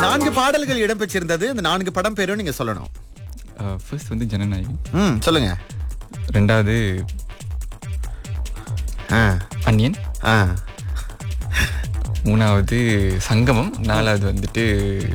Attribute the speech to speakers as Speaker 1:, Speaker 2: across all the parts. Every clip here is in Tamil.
Speaker 1: நான்கு பாடல்கள் இடம்பெற்றிருந்தது இந்த நான்கு படம் பேரும் நீங்க சொல்லணும்
Speaker 2: ஃபர்ஸ்ட் வந்து ஜனநாயகி
Speaker 1: ம் சொல்லுங்க
Speaker 2: ரெண்டாவது
Speaker 1: ஆ,
Speaker 2: அன்னியன்
Speaker 1: ஆ.
Speaker 2: மூணாவது சங்கமம் நாலாவது வந்துட்டு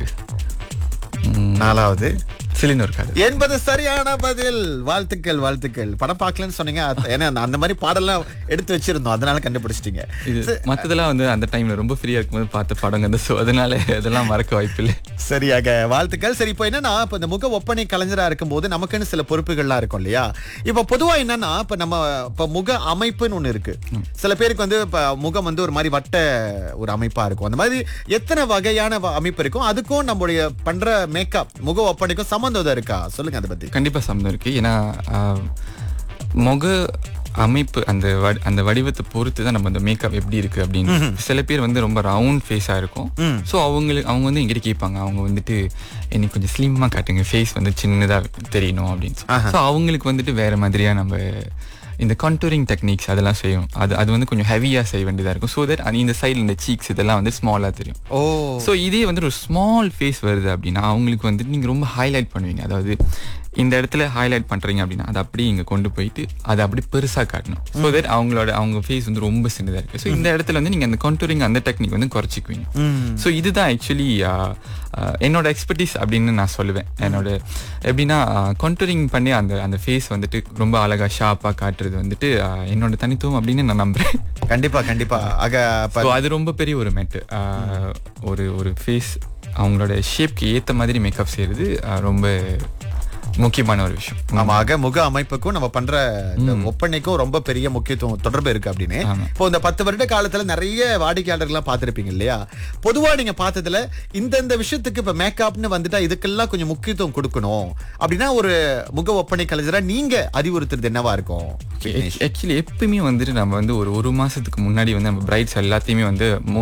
Speaker 2: ம்,
Speaker 1: நாலாவது
Speaker 2: சிலிண்டர் காதல்
Speaker 1: என்பது சரியான பதில் வாழ்த்துக்கள் வாழ்த்துக்கள் படம் பார்க்கலன்னு சொன்னீங்க அத- ஏன்னா அந்த- அந்த மாதிரி பாடல்லாம் எடுத்து வச்சிருந்தோம் அதனால கண்டுபிடிச்சிட்டீங்க
Speaker 2: இது மத்ததெல்லாம் வந்து அந்த டைம்ல ரொம்ப ஃப்ரீயா இருக்கும்போது பார்த்த படங்க அந்த ஸோ அதனால அதெல்லாம் மறக்க வாய்ப்பில்லை
Speaker 1: சரியாக வாழ்த்துக்கள் சரி இப்போ என்னன்னா இப்ப இந்த முக ஒப்பனை கலைஞரா இருக்கும்போது நமக்குன்னு சில பொறுப்புகள்லாம் இருக்கும் இல்லையா இப்ப பொதுவா என்னன்னா இப்ப நம்ம இப்ப முக அமைப்புன்னு ஒண்ணு இருக்கு சில பேருக்கு வந்து இப்ப முகம் வந்து ஒரு மாதிரி வட்ட ஒரு அமைப்பா இருக்கும் அந்த மாதிரி எத்தனை வகையான வ- அமைப்பு இருக்கும் அதுக்கும் நம்மளுடைய பண்ற மேக்கப் முக ஒப்பனைக்கும் சம்பந்தம் இருக்கா சொல்லுங்க அதை பத்தி
Speaker 2: கண்டிப்பா சம்மந்தம் இருக்கு ஏன்னா ஆஹ், முக அமைப்பு அந்த வடி- அந்த வடிவத்தை பொறுத்து தான் நம்ம அந்த மேக்கப் எப்படி இருக்கு அப்படின்னு சில பேர் வந்து ரொம்ப ரவுண்ட் ஃபேஸா இருக்கும் ஸோ அவங்களுக்கு அவங்க வந்து எங்கிட்ட கேட்பாங்க அவங்க வந்துட்டு எனக்கு கொஞ்சம் ஸ்லிம்மா காட்டுங்க ஃபேஸ் வந்து சின்னதா தெரியணும் அப்படின்னு ஸோ அவங்களுக்கு வந்துட்டு வேற மாதிரியா நம்ம இந்த கான்டூரிங் டெக்னிக்ஸ் அதெல்லாம் செய்யும் அது அது வந்து கொஞ்சம் ஹெவியா செய்ய வேண்டியதா இருக்கும் ஸோ தட் இந்த சைடில் இந்த சீக்ஸ் இதெல்லாம் வந்து ஸ்மாலா தெரியும்
Speaker 1: ஓ
Speaker 2: ஸோ இதே வந்து ஒரு ஸ்மால் ஃபேஸ் வருது அப்படின்னா அவங்களுக்கு வந்துட்டு நீங்கள் ரொம்ப ஹைலைட் பண்ணுவீங்க அதாவது இந்த இடத்துல ஹைலைட் பண்ணுறீங்க அப்படின்னா அதை அப்படியே இங்கே கொண்டு போயிட்டு அதை அப்படி பெருசாக காட்டணும் ஸோ தட் அவங்களோட அவங்க ஃபேஸ் வந்து ரொம்ப சின்னதாக இருக்குது ஸோ இந்த இடத்துல வந்து நீங்கள் அந்த கண்டூரிங் அந்த டெக்னிக் வந்து குறைச்சிக்குவீங்க ஸோ இதுதான் ஆக்சுவலி என்னோட எக்ஸ்பர்டீஸ் அப்படின்னு நான் சொல்லுவேன் என்னோட எப்படின்னா கண்டூரிங் பண்ணி அந்த அந்த ஃபேஸ் வந்துட்டு ரொம்ப அழகாக ஷார்ப்பாக காட்டுறது வந்துட்டு ஆஹ், என்னோட தனித்துவம் அப்படின்னு நான் நம்புறேன்
Speaker 1: கண்டிப்பா கண்டிப்பா ஆக அப்ப
Speaker 2: ஸோ அது ரொம்ப பெரிய ஒரு மெட்டு ஒரு ஒரு ஃபேஸ் அவங்களோட ஷேப்க்கு ஏற்ற மாதிரி மேக்கப் செய்யறது ஆஹ், ரொம்ப முக்கியமான ஒரு விஷயம்
Speaker 1: ஆமா ஆக முக அமைப்புக்கும் நம்ம பண்ற இந்த ஒப்பனைக்கும் ரொம்ப பெரிய முக்கியத்துவம் தொடர்பு இருக்கு அப்படின்னு
Speaker 2: ஆமா.
Speaker 1: இப்போ இந்த பத்து வருட காலத்துல நிறைய வாடிக்கையாளர்கள்லாம் பார்த்திருப்பீங்க இல்லையா பொதுவா நீங்க பார்த்ததுல இந்த இந்த விஷயத்துக்கு இப்ப மேக்கப்னு வந்துட்டா இதுக்கெல்லாம் கொஞ்சம் முக்கியத்துவம் கொடுக்கணும் அப்படின்னா ஒரு முக ஒப்பனை கலைஞரா நீங்க அறிவுறுத்துறது என்னவா இருக்கும் விக்னேஷ்?
Speaker 2: ஆக்சுவலி எப்பயுமே வந்துட்டு நம்ம வந்து ஒரு ஒரு மாசத்துக்கு முன்னாடி வந்து நம்ம பிரைட்ஸ் எல்லாத்தையுமே வந்து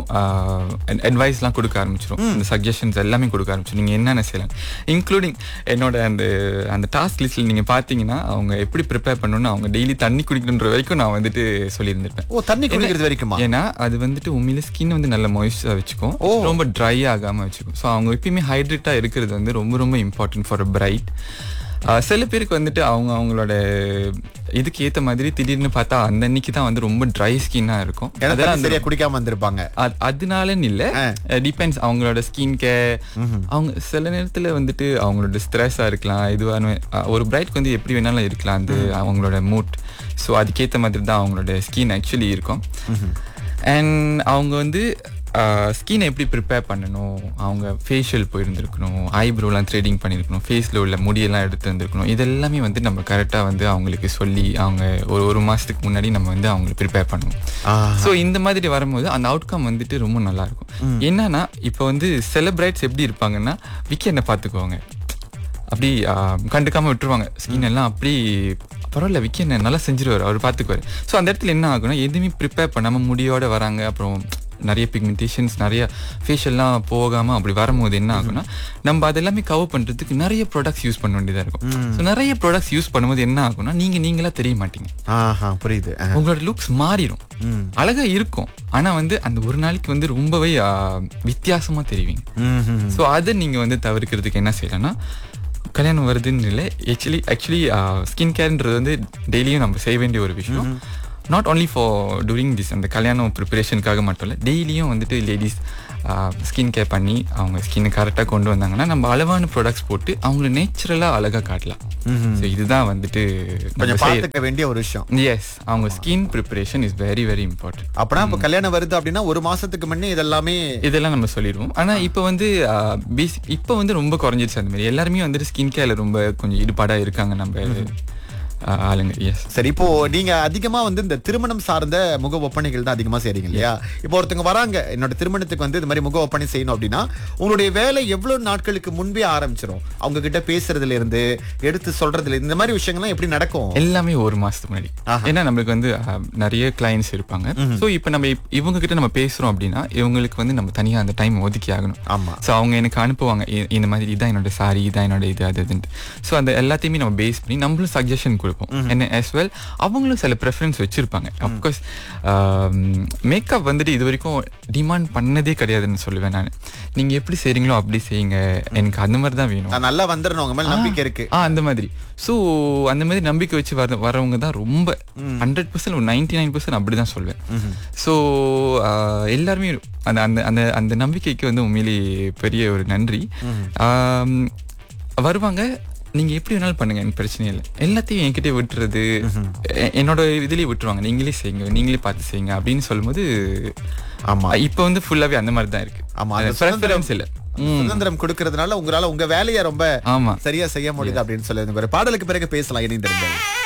Speaker 2: அட்வைஸ்லாம் கொடுக்க ஆரம்பிச்சிடும் இந்த சஜஷன்ஸ் எல்லாமே கொடுக்க ஆரம்பிச்சிடும் நீங்க என்னென்ன செய்யலாம் இன்க்ளூடிங் என்னோட அந்த அந்த டாஸ்க் லிஸ்ட்ல நீங்க பாத்தீங்கன்னா அவங்க எப்படி ப்ரிப்பேர் பண்ணணும்னு அவங்க டெய்லி தண்ணி குடிக்கணுன்ற வரைக்கும் நான் வந்துட்டு சொல்லியிருந்திருப்பேன்
Speaker 1: ஓ தண்ணி குடிக்கிறது வரைக்குமா
Speaker 2: ஏன்னா அது வந்துட்டு உண்மையில ஸ்கின் வந்து நல்ல மாய்ஸ்டா வச்சுக்கும் ரொம்ப ட்ரை ஆகாம வச்சுக்கும் ஸோ அவங்க எப்பயுமே ஹைட்ரேட்டா இருக்கிறது வந்து ரொம்ப ரொம்ப இம்பார்ட்டன்ட் ஃபார் பிரைட் சில பேருக்கு வந்துட்டு அவங்க அவங்களோட இதுக்கு ஏத்த மாதிரி திடீர்னு பார்த்தா அந்த அன்னைக்கு தான் வந்து ரொம்ப ட்ரை ஸ்கின்னா இருக்கும்
Speaker 1: ஏன்னா
Speaker 2: அதெல்லாம்
Speaker 1: தண்ணி சரியா குடிக்காம வந்திருப்பாங்க
Speaker 2: அது- அதனாலன்னு இல்ல டிபெண்ட்ஸ் அவங்களோட ஸ்கின் கேர் அவங்க சில நேரத்துல வந்துட்டு அவங்களோட ஸ்ட்ரெஸ்ஸா இருக்கலாம் இதுவான ஒரு பிரைட்க்கு வந்து எப்படி வேணாலும் இருக்கலாம் அந்த அவங்களோட மூட் ஸோ அதுக்கேற்ற மாதிரி தான் அவங்களோட ஸ்கின் ஆக்சுவலி இருக்கும் அண்ட் அவங்க வந்து ஸ்கினை எப்படி ப்ரிப்பேர் பண்ணணும் அவங்க ஃபேஷியல் போயிருந்துருக்கணும் ஐப்ரோலாம் த்ரெடிங் பண்ணியிருக்கணும் ஃபேஸில் உள்ள முடியெல்லாம் எடுத்து வந்திருக்கணும் இதெல்லாமே வந்து நம்ம கரெக்டாக வந்து அவங்களுக்கு சொல்லி அவங்க ஒரு ஒரு மாதத்துக்கு முன்னாடி நம்ம வந்து அவங்களுக்கு ப்ரிப்பேர் பண்ணணும் ஸோ இந்த மாதிரி வரும்போது அந்த அவுட்கம் வந்துட்டு ரொம்ப நல்லா இருக்கும் என்னன்னா இப்போ வந்து செலிப்ரேட்ஸ் எப்படி இருப்பாங்கன்னா விக்கி என்ன பார்த்துக்குவாங்க அப்படி ஆ, கண்டுக்காம விட்டுருவாங்க ஸ்கின் எல்லாம் அப்படி பரவாயில்ல விக்கி என்ன நல்லா செஞ்சிருவாரு அவர் பார்த்துக்குவாரு ஸோ அந்த இடத்துல என்ன ஆகும்னா எதுவுமே ப்ரிப்பேர் பண்ணாம முடியோட வராங்க அப்புறம் நிறைய பிக்மெண்டேஷன்ஸ் நிறைய ஃபேஷியல்லாம் போகாம அப்படி வரும்போது என்ன ஆகும்னா நம்ம அதெல்லாமே கவர் பண்றதுக்கு நிறைய ப்ராடக்ட்ஸ் யூஸ் பண்ண வேண்டியதா இருக்கும் ஸோ நிறைய ப்ராடக்ட்ஸ் யூஸ் பண்ணும்போது என்ன ஆகும்னா நீங்க நீங்களா தெரிய மாட்டீங்க
Speaker 1: ஆஹா புரியுது ஆ.
Speaker 2: உங்களோட லுக்ஸ் மாறிடும் அழகா இருக்கும் ஆனா வந்து அந்த ஒரு நாளைக்கு வந்து ரொம்பவே ஆ, வித்தியாசமா தெரிவிங்க
Speaker 1: ம், ம், ம்.
Speaker 2: ஸோ அதை நீங்கள் வந்து தவிர்க்கிறதுக்கு என்ன செய்யலாம்னா கல்யாணம் வருதுன்னு இல்லை ஆக்சுவலி ஆக்சுவலி ஸ்கின் கேர்ன்றது வந்து டெய்லியும் நம்ம செய்ய வேண்டிய ஒரு விஷயம் not only for during this அந்த கல்யாணம் ப்ரிப்பரேஷனுக்காக மட்டும் இல்லை டெய்லியும் வந்துட்டு லேடிஸ் ஸ்கின் கேர் பண்ணி அவங்க ஸ்கின்னை கரெக்டாக கொண்டு வந்தாங்கன்னா நம்ம அளவான ப்ராடக்ட்ஸ் போட்டு அவங்கள நேச்சுரலாக அழகாக காட்டலாம் ஸோ இதுதான் வந்துட்டு
Speaker 1: கொஞ்சம் பார்த்துக்க வேண்டிய ஒரு விஷயம்
Speaker 2: எஸ் அவங்க skin preparation is very very important
Speaker 1: அப்பனா இப்ப கல்யாணம் வருது அப்படின்னா ஒரு மாசத்துக்கு முன்னே இதெல்லாமே
Speaker 2: இதெல்லாம் நம்ம சொல்லிடுவோம் ஆனா இப்போ வந்து பேசிக் இப்போ வந்து ரொம்ப குறைஞ்சிருச்சு அந்த மாதிரி எல்லாருமே வந்துட்டு ஸ்கின் கேர்ல ரொம்ப கொஞ்சம் ஈடுபாடா இருக்காங்க நம்ம ஆஹ், ஆளுங்க எஸ்
Speaker 1: சரி இப்போ நீங்க அதிகமா வந்து இந்த திருமணம் சார்ந்த முக ஒப்பனைகள் தான் அதிகமா செய்றீங்க இல்லையா இப்போ ஒருத்தவங்க வராங்க என்னோட திருமணத்துக்கு வந்து இது மாதிரி முக ஒப்பனை செய்யணும் அப்படின்னா உங்களுடைய வேலை எவ்வளவு நாட்களுக்கு முன்பே ஆரம்பிச்சிரும் அவங்க கிட்ட பேசுறதுல இருந்து எடுத்து சொல்றதுல இருந்து, இந்த மாதிரி விஷயங்கள்லாம் எப்படி நடக்கும்
Speaker 2: எல்லாமே ஒரு மாசத்துக்கு முன்னாடி ஏன்னா நம்மளுக்கு வந்து ஆஹ், நிறைய கிளைண்ட்ஸ் இருப்பாங்க ஸோ இப்போ நம்ம இப்- இவங்க கிட்ட நம்ம பேசுறோம் அப்படின்னா இவங்களுக்கு வந்து நம்ம தனியா அந்த டைம் ஒதுக்கி ஆகணும்
Speaker 1: ஆமா
Speaker 2: ஸோ அவங்க எனக்கு அனுப்புவாங்க இ- இந்த மாதிரி இதான் என்னோட சாரி இதான் என்னோட இது அது இதுன்ட்டு ஸோ அந்த எல்லாத்தையுமே நம்ம பேஸ் பண்ணி நம்மளும் சஜஷன் கொடுப்போம் கொடுப்போம் என்ன as well அவங்களும் சில ப்ரெஃபரன்ஸ் வச்சிருப்பாங்க அப்கோர்ஸ் மேக்கப் வந்துட்டு இது வரைக்கும் டிமாண்ட் பண்ணதே கிடையாதுன்னு சொல்லுவேன் நான் நீங்க எப்படி செய்றீங்களோ அப்படி செய்யுங்க எனக்கு அந்த மாதிரி தான் வேணும்
Speaker 1: நான் நல்லா வந்துடணும் உங்க மேல நம்பிக்கை இருக்கு
Speaker 2: ஆ அந்த மாதிரி ஸோ அந்த மாதிரி நம்பிக்கை வச்சு வர வரவங்க தான் ரொம்ப ஹண்ட்ரட் பர்சன்ட் ஒரு நைன்டி நைன் பர்சன்ட் அப்படி தான் சொல்வேன் ஸோ எல்லாருமே அந்த அந்த அந்த அந்த நம்பிக்கைக்கு வந்து உண்மையிலே பெரிய ஒரு நன்றி ஆம், வருவாங்க நீங்க எப்படி வேணாலும் பண்ணுங்க எனக்கு பிரச்சனை இல்லை எல்லாத்தையும் என்கிட்ட விட்டுறது எ- என்னோட இதுலயே விட்டுருவாங்க நீங்களே செய்யுங்க நீங்களே பார்த்து செய்யுங்க அப்படின்னு சொல்லும்போது
Speaker 1: ஆமா
Speaker 2: இப்போ வந்து ஃபுல்லாவே அந்த மாதிரி தான் இருக்கு
Speaker 1: ஆமா அந்த
Speaker 2: ப்ரெஃபரன்ஸ் இல்லை ம்
Speaker 1: சுதந்திரம் கொடுக்கறதுனால உங்களால உங்க வேலையை ரொம்ப
Speaker 2: ஆமா
Speaker 1: சரியா செய்ய முடியுது அப்படின்னு சொல்லி ஒரு பாடலுக்கு பிறகு பேசலாம் இணைந்திருங்கள்